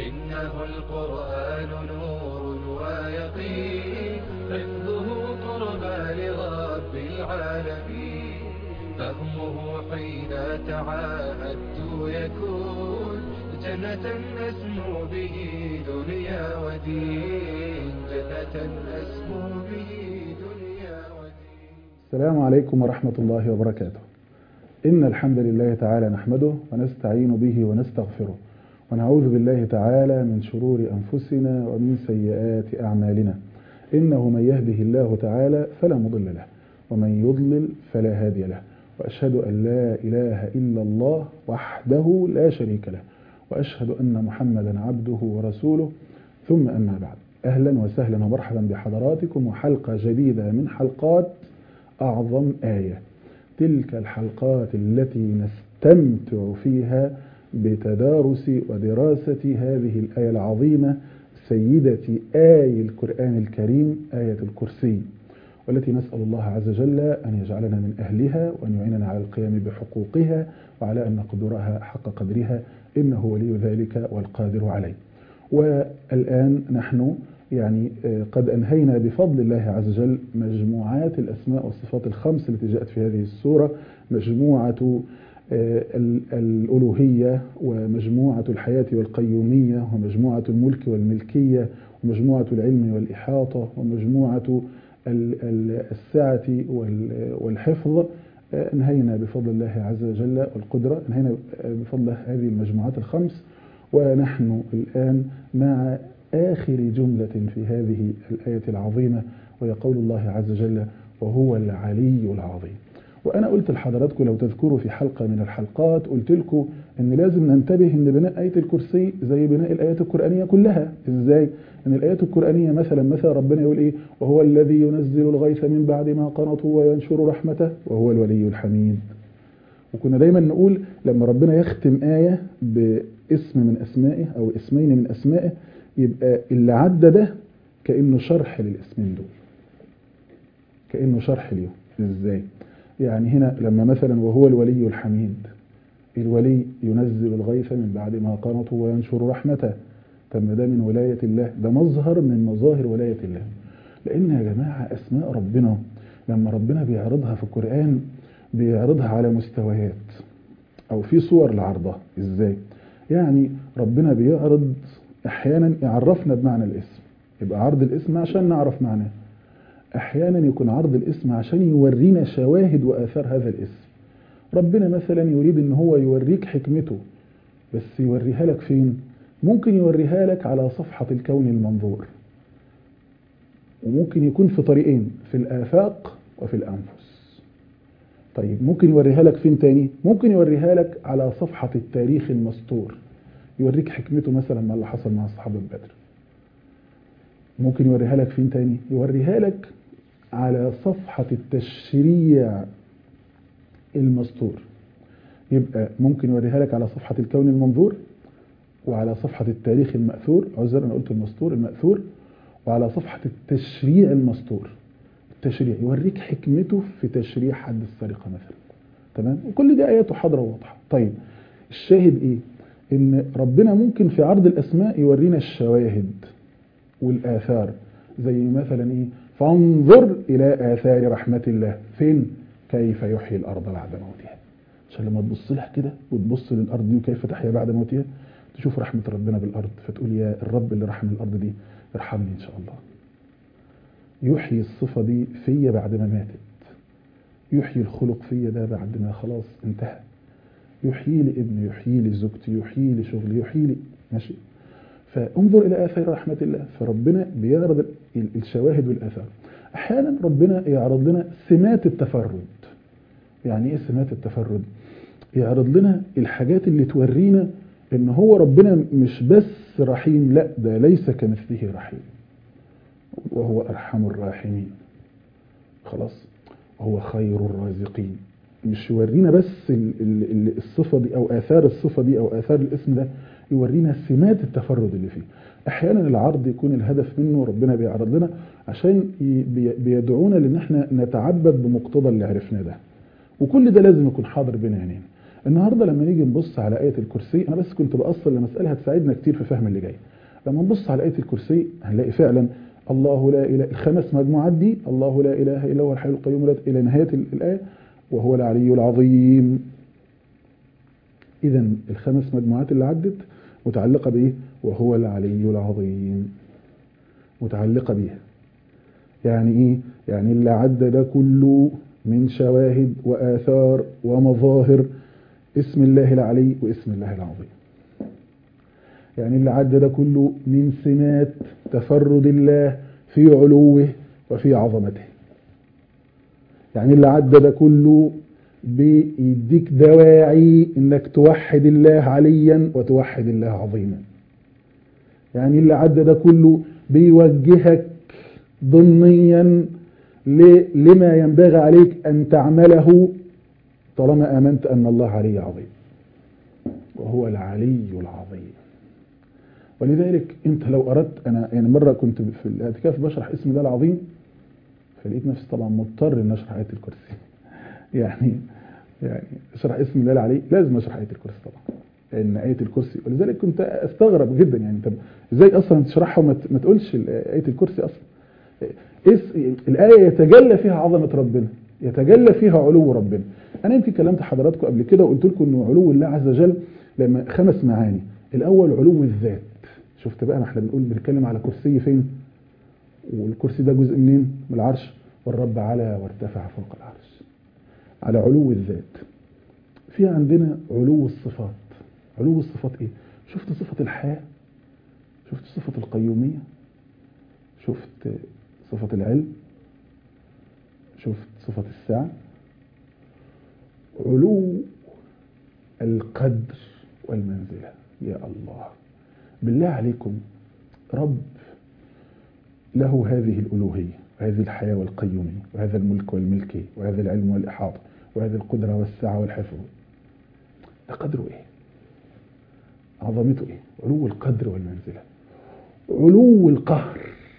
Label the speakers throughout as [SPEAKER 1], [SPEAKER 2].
[SPEAKER 1] إنه القرآن نور ويقين حفظه قربى لرب العالمين فهمه حين تعاهدت يكون جنة أسمو به دنيا ودين جنة أسمو به دنيا ودين
[SPEAKER 2] السلام عليكم ورحمة الله وبركاته إن الحمد لله تعالى نحمده ونستعين به ونستغفره ونعوذ بالله تعالى من شرور أنفسنا ومن سيئات أعمالنا إنه من يهده الله تعالى فلا مضل له ومن يضلل فلا هادي له وأشهد أن لا إله إلا الله وحده لا شريك له وأشهد أن محمدا عبده ورسوله ثم أما بعد أهلا وسهلا ومرحبا بحضراتكم وحلقة جديدة من حلقات أعظم آية تلك الحلقات التي نستمتع فيها بتدارس ودراسة هذه الآية العظيمة سيدة آي القرآن الكريم آية الكرسي والتي نسأل الله عز وجل أن يجعلنا من أهلها وأن يعيننا على القيام بحقوقها وعلى أن نقدرها حق قدرها إنه ولي ذلك والقادر عليه والآن نحن يعني قد أنهينا بفضل الله عز وجل مجموعات الأسماء والصفات الخمس التي جاءت في هذه السورة مجموعة الألوهية ومجموعة الحياة والقيومية ومجموعة الملك والملكية ومجموعة العلم والإحاطة ومجموعة السعة والحفظ انهينا بفضل الله عز وجل والقدرة انهينا بفضل هذه المجموعات الخمس ونحن الآن مع آخر جملة في هذه الآية العظيمة وهي قول الله عز وجل وهو العلي العظيم وأنا قلت لحضراتكم لو تذكروا في حلقة من الحلقات قلت لكم أن لازم ننتبه أن بناء آية الكرسي زي بناء الآيات القرآنية كلها إزاي؟ أن الآيات القرآنية مثلا مثلا ربنا يقول إيه وهو الذي ينزل الغيث من بعد ما قنطوا وينشر رحمته وهو الولي الحميد وكنا دايما نقول لما ربنا يختم آية باسم من أسمائه أو اسمين من أسمائه يبقى اللي عدى ده كأنه شرح للاسمين دول كأنه شرح ليهم إزاي؟ يعني هنا لما مثلا وهو الولي الحميد الولي ينزل الغيث من بعد ما قنطوا وينشر رحمته طب ده من ولاية الله ده مظهر من مظاهر ولاية الله لأن يا جماعة أسماء ربنا لما ربنا بيعرضها في القرآن بيعرضها على مستويات أو في صور لعرضها إزاي يعني ربنا بيعرض أحيانا يعرفنا بمعنى الاسم يبقى عرض الاسم عشان نعرف معناه احيانا يكون عرض الاسم عشان يورينا شواهد واثار هذا الاسم ربنا مثلا يريد ان هو يوريك حكمته بس يوريها لك فين ممكن يوريها لك على صفحة الكون المنظور وممكن يكون في طريقين في الآفاق وفي الأنفس طيب ممكن يوريها لك فين تاني ممكن يوريها لك على صفحة التاريخ المسطور يوريك حكمته مثلا مع اللي حصل مع أصحاب بدر ممكن يوريها لك فين تاني يوريها لك على صفحة التشريع المسطور يبقى ممكن يوريها لك على صفحة الكون المنظور وعلى صفحة التاريخ المأثور عذرا أنا قلت المسطور المأثور وعلى صفحة التشريع المسطور التشريع يوريك حكمته في تشريع حد السرقة مثلا تمام وكل دي آياته حاضرة وواضحة طيب الشاهد إيه إن ربنا ممكن في عرض الأسماء يورينا الشواهد والآثار زي مثلا إيه فانظر إلى آثار رحمة الله فين كيف يحيي الأرض بعد موتها عشان لما تبص لها كده وتبص للأرض دي وكيف تحيا بعد موتها تشوف رحمة ربنا بالأرض فتقول يا الرب اللي رحم الأرض دي ارحمني إن شاء الله يحيي الصفة دي فيا بعد ما ماتت يحيي الخلق فيا ده بعد ما خلاص انتهى يحيي لي ابني يحيي لي زوجتي يحيي لي شغلي يحيي لي ماشي فانظر إلى آثار رحمة الله فربنا بيعرض الشواهد والآثار أحيانا ربنا يعرض لنا سمات التفرد يعني إيه سمات التفرد يعرض لنا الحاجات اللي تورينا إن هو ربنا مش بس رحيم لا ده ليس كمثله رحيم وهو أرحم الراحمين خلاص هو خير الرازقين مش يورينا بس الصفة دي أو آثار الصفة دي أو آثار الاسم ده يورينا سمات التفرد اللي فيه احيانا العرض يكون الهدف منه ربنا بيعرض لنا عشان بيدعونا لان احنا نتعبد بمقتضى اللي عرفناه ده وكل ده لازم يكون حاضر بين عينينا النهارده لما نيجي نبص على آية الكرسي أنا بس كنت بأصل لمسألة هتساعدنا كتير في فهم اللي جاي لما نبص على آية الكرسي هنلاقي فعلا الله لا إله الخمس مجموعات دي الله لا إله إلا هو الحي القيوم لا إلى نهاية الآية وهو العلي العظيم إذا الخمس مجموعات اللي عدت متعلقة بإيه؟ وهو العلي العظيم متعلقة بيها يعني إيه؟ يعني اللي عدى ده كله من شواهد وآثار ومظاهر اسم الله العلي واسم الله العظيم يعني اللي عدى ده كله من سمات تفرد الله في علوه وفي عظمته يعني اللي عدى ده كله بيديك دواعي انك توحد الله عليا وتوحد الله عظيما يعني اللي عدى ده كله بيوجهك ضمنيا لما ينبغي عليك ان تعمله طالما امنت ان الله علي عظيم وهو العلي العظيم ولذلك انت لو اردت انا يعني مره كنت في الاعتكاف بشرح اسم الله العظيم فلقيت نفسي طبعا مضطر ان اشرح ايه الكرسي يعني يعني اشرح اسم الله العلي لازم اشرح ايه الكرسي طبعا لان ايه الكرسي ولذلك كنت استغرب جدا يعني طب ازاي اصلا تشرحها وما ما تقولش ايه الكرسي اصلا اس الايه يتجلى فيها عظمه ربنا يتجلى فيها علو ربنا انا يمكن كلمت حضراتكم قبل كده وقلت لكم ان علو الله عز وجل لما خمس معاني الاول علو الذات شفت بقى ما احنا بنقول بنتكلم على كرسي فين والكرسي ده جزء منين من العرش والرب على وارتفع فوق العرش على علو الذات في عندنا علو الصفات علو الصفات ايه شفت صفة الحياة شفت صفة القيومية شفت صفة العلم شفت صفة السعة علو القدر والمنزلة يا الله بالله عليكم رب له هذه الألوهية وهذه الحياة والقيومية وهذا الملك والملكية وهذا العلم والإحاطة وهذه القدرة والسعة والحفظ ده قدره إيه عظمته إيه علو القدر والمنزلة علو القهر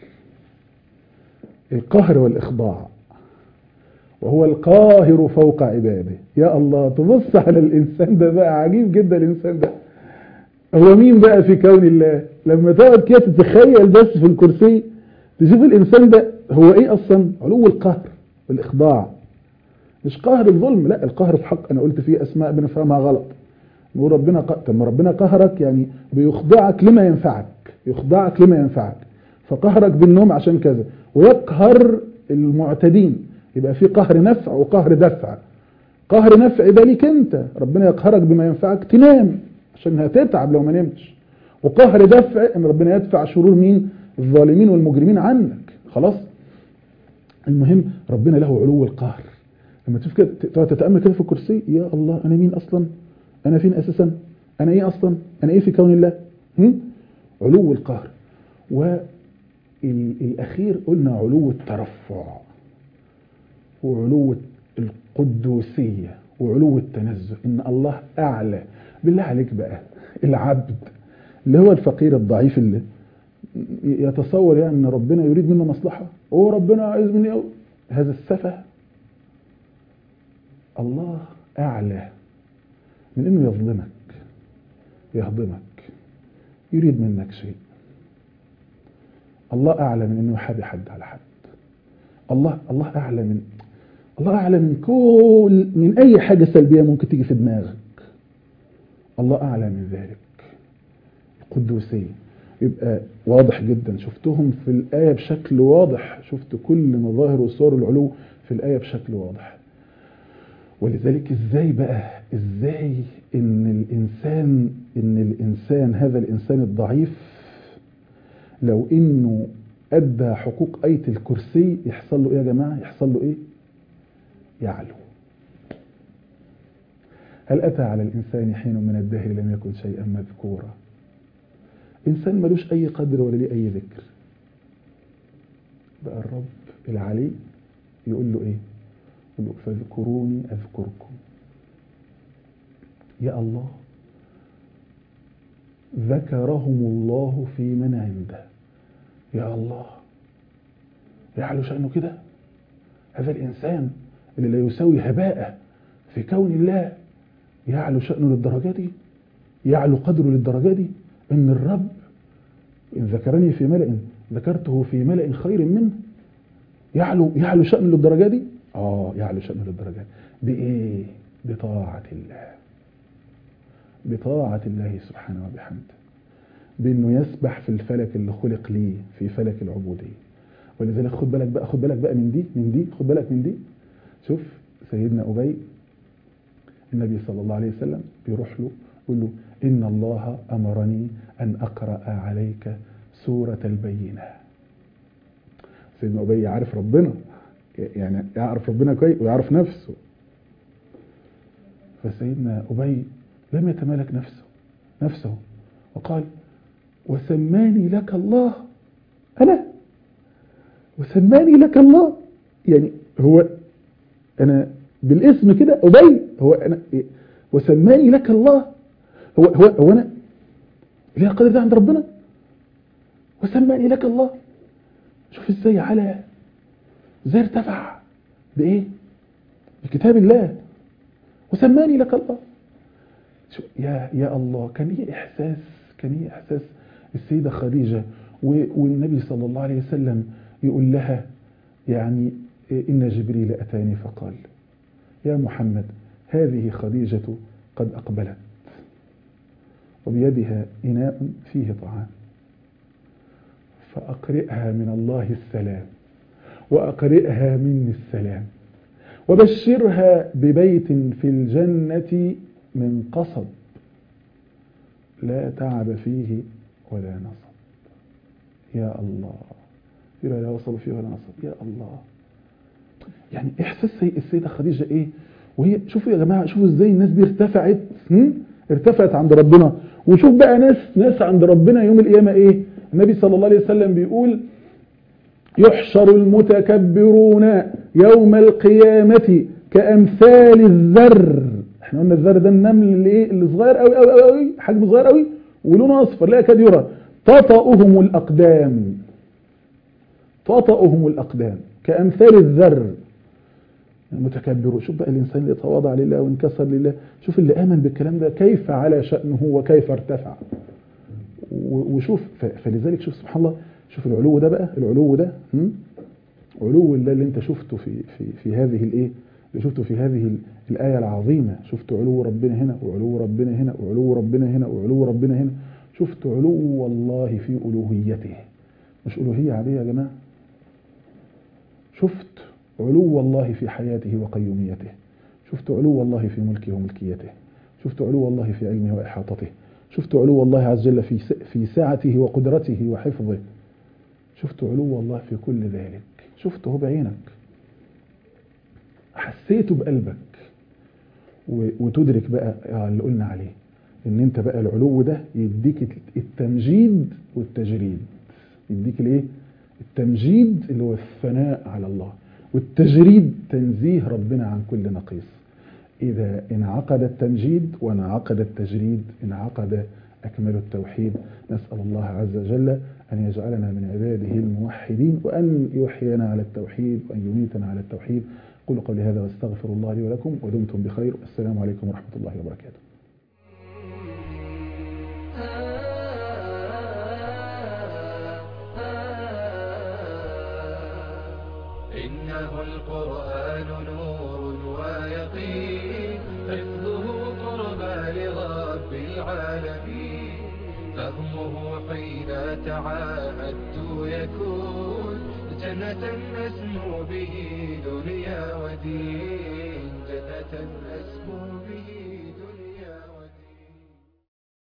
[SPEAKER 2] القهر والإخضاع وهو القاهر فوق عباده يا الله تبص على الإنسان ده بقى عجيب جدا الإنسان ده هو مين بقى في كون الله لما تقعد كده تتخيل بس في الكرسي تشوف الإنسان ده هو إيه أصلا علو القهر والإخضاع مش قهر الظلم لا القهر في حق أنا قلت فيه أسماء بنفهمها غلط نقول ربنا ق... طب ما ربنا قهرك يعني بيخضعك لما ينفعك يخضعك لما ينفعك فقهرك بالنوم عشان كذا ويقهر المعتدين يبقى في قهر نفع وقهر دفع قهر نفع ده ليك انت ربنا يقهرك بما ينفعك تنام عشان هتتعب لو ما نمتش وقهر دفع ان ربنا يدفع شرور مين الظالمين والمجرمين عنك خلاص المهم ربنا له علو القهر لما تشوف كده تقعد تتامل كده في الكرسي يا الله انا مين اصلا انا فين اساسا انا ايه اصلا انا ايه في كون الله هم؟ علو القهر والاخير قلنا علو الترفع وعلو القدوسيه وعلو التنزه ان الله اعلى بالله عليك بقى العبد اللي هو الفقير الضعيف اللي يتصور يعني ان ربنا يريد منه مصلحه هو ربنا عايز مني هذا السفه الله اعلى من انه يظلمك يهضمك يريد منك شيء الله اعلى من انه يحابي حد على حد الله الله اعلى من الله اعلى من كل من اي حاجه سلبيه ممكن تيجي في دماغك الله اعلى من ذلك القدوسيه يبقى واضح جدا شفتهم في الآية بشكل واضح شفت كل مظاهر وصور العلو في الآية بشكل واضح ولذلك ازاي بقى ازاي ان الانسان ان الانسان هذا الانسان الضعيف لو انه ادى حقوق آية الكرسي يحصل له ايه يا جماعة يحصل له ايه يعلو هل اتى على الانسان حين من الدهر لم يكن شيئا مذكورا إنسان ملوش أي قدر ولا ليه أي ذكر بقى الرب العلي يقول له إيه يقول له فاذكروني أذكركم يا الله ذكرهم الله في من عنده يا الله يعلو شأنه كده هذا الإنسان اللي لا يساوي هباء في كون الله يعلو شأنه للدرجة دي يعلو قدره للدرجة دي ان الرب إن ذكرني في ملأ ذكرته في ملأ خير منه يعلو يعلو شأنه للدرجة دي اه يعلو شأنه للدرجة دي بإيه بطاعة الله بطاعة الله سبحانه وبحمده بأنه يسبح في الفلك اللي خلق ليه في فلك العبودية ولذلك خد بالك بقى خد بالك بقى من دي من دي خد بالك من دي شوف سيدنا أبي النبي صلى الله عليه وسلم بيروح له يقول له إن الله أمرني أن أقرأ عليك سورة البينة سيدنا أبي عارف ربنا يعني يعرف ربنا كويس ويعرف نفسه فسيدنا أبي لم يتمالك نفسه نفسه وقال وسماني لك الله أنا وسماني لك الله يعني هو أنا بالاسم كده أبي هو أنا وسماني لك الله هو هو هو أنا ليه القدر ده عند ربنا وسماني لك الله شوف ازاي على ازاي ارتفع بايه بكتاب الله وسماني لك الله شو يا يا الله كان ايه احساس كان ايه احساس السيده خديجه والنبي صلى الله عليه وسلم يقول لها يعني ان جبريل اتاني فقال يا محمد هذه خديجه قد اقبلت وبيدها اناء فيه طعام فأقرئها من الله السلام وأقرئها مني السلام وبشرها ببيت في الجنة من قصب لا تعب فيه ولا نصب يا الله يبقى لا وصل فيه ولا نصب يا الله يعني احساس السيدة خديجة ايه وهي شوفوا يا جماعة شوفوا ازاي الناس دي ارتفعت ارتفعت عند ربنا وشوف بقى ناس ناس عند ربنا يوم القيامة ايه النبي صلى الله عليه وسلم بيقول يحشر المتكبرون يوم القيامة كأمثال الذر احنا قلنا الذر ده النمل اللي ايه اللي صغير قوي قوي قوي قوي حجمه صغير قوي ولونه اصفر لا يكاد يرى تطأهم الاقدام تطأهم الاقدام كأمثال الذر المتكبر شوف بقى الانسان اللي تواضع لله وانكسر لله شوف اللي امن بالكلام ده كيف على شأنه وكيف ارتفع وشوف فلذلك شوف سبحان الله شوف العلو ده بقى العلو ده علو الله اللي انت شفته في في في هذه الايه اللي شفته في هذه الآية العظيمة شفت علو ربنا هنا وعلو ربنا هنا وعلو ربنا هنا وعلو ربنا هنا شفت علو الله في ألوهيته مش ألوهية عادية يا جماعة شفت علو الله في حياته وقيوميته شفت علو الله في ملكه وملكيته شفت علو الله في علمه وإحاطته شفت علو الله عز وجل في في سعته وقدرته وحفظه شفت علو الله في كل ذلك شفته بعينك حسيته بقلبك وتدرك بقى اللي قلنا عليه ان انت بقى العلو ده يديك التمجيد والتجريد يديك الايه التمجيد اللي هو الثناء على الله والتجريد تنزيه ربنا عن كل نقيص إذا انعقد التمجيد وانعقد التجريد انعقد أكمل التوحيد نسأل الله عز وجل أن يجعلنا من عباده الموحدين وأن يحيينا على التوحيد وأن يميتنا على التوحيد قولوا قولي هذا واستغفر الله لي ولكم ودمتم بخير السلام عليكم ورحمة الله وبركاته
[SPEAKER 1] إنه القرآن نور ويقين حفظه قربى لرب العالمين فهمه حين تعاهدت يكون جنة نسمو به دنيا ودين جنة نسمو